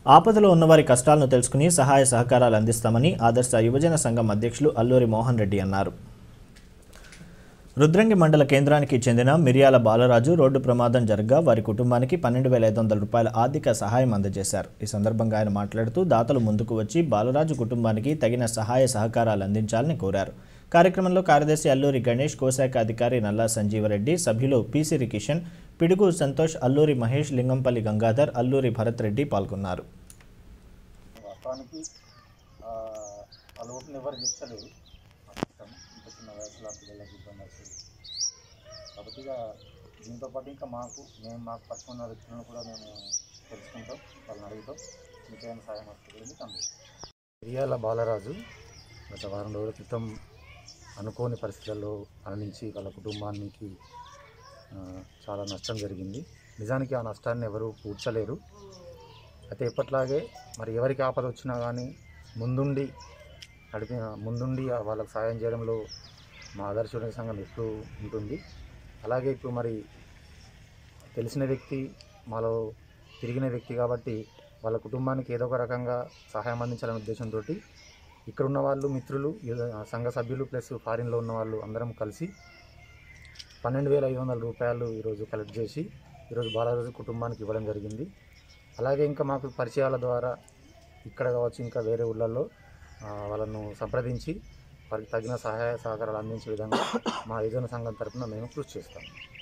ఆపదలో ఉన్నవారి కష్టాలను తెలుసుకుని సహాయ సహకారాలు అందిస్తామని ఆదర్శ యువజన సంఘం అధ్యక్షులు అల్లూరి మోహన్ రెడ్డి అన్నారు రుద్రంగి మండల కేంద్రానికి చెందిన మిరియాల బాలరాజు రోడ్డు ప్రమాదం జరగగా వారి కుటుంబానికి పన్నెండు వేల ఐదు వందల రూపాయల ఆర్థిక సహాయం అందజేశారు ఈ సందర్భంగా ఆయన మాట్లాడుతూ దాతలు ముందుకు వచ్చి బాలరాజు కుటుంబానికి తగిన సహాయ సహకారాలు అందించాలని కోరారు కార్యక్రమంలో కార్యదర్శి అల్లూరి గణేష్ కోశాఖ అధికారి నల్లా సంజీవరెడ్డి సభ్యులు పీసిరి కిషన్ పిడుగు సంతోష్ అల్లూరి మహేష్ లింగంపల్లి గంగాధర్ అల్లూరి భరత్ రెడ్డి పాల్గొన్నారు వాస్తవానికి ఆ, ఆ లోపల ఎవరు చెప్తలేరు ఇష్టం ఇంత చిన్న వయసులో ఆ పిల్లలకి ఇబ్బంది వస్తుంది కాబట్టి ఇక దీంతో పాటు ఇంకా మాకు మేము మాకు పక్కన ఉన్న వ్యక్తులను కూడా మేము తెలుసుకుంటాం వాళ్ళని అడుగుతాం ఇంకేమైనా సాయం వస్తుంది తమ్ముడు మిరియాల బాలరాజు గత వారం రోజుల క్రితం అనుకోని పరిస్థితుల్లో మరణించి వాళ్ళ కుటుంబానికి ఆ, చాలా నష్టం జరిగింది నిజానికి ఆ నష్టాన్ని ఎవరు పూడ్చలేరు అయితే ఎప్పట్లాగే మరి ఎవరికి ఆపద వచ్చినా కానీ ముందుండి నడిపి ముందుండి వాళ్ళకి సాయం చేయడంలో మా ఆదర్శ సంఘం ఎప్పుడు ఉంటుంది అలాగే ఇప్పుడు మరి తెలిసిన వ్యక్తి మాలో తిరిగిన వ్యక్తి కాబట్టి వాళ్ళ కుటుంబానికి ఏదో ఒక రకంగా సహాయం అందించాలనే ఉద్దేశంతో ఇక్కడ ఉన్న వాళ్ళు మిత్రులు యువ- సంఘ సభ్యులు ప్లస్ ఫారిన్లో ఉన్న వాళ్ళు అందరం కలిసి పన్నెండు వేల ఐదు వందల రూపాయలు ఈరోజు కలెక్ట్ చేసి ఈరోజు బాలరాజు కుటుంబానికి ఇవ్వడం జరిగింది అలాగే ఇంకా మాకు పరిచయాల ద్వారా ఇక్కడ కావచ్చు ఇంకా వేరే ఊళ్ళల్లో ఆ, వాళ్ళను సంప్రదించి వారికి తగిన సహాయ సహకారాలు అందించే విధంగా మా యువజన సంఘం తరపున మేము కృషి చేస్తాం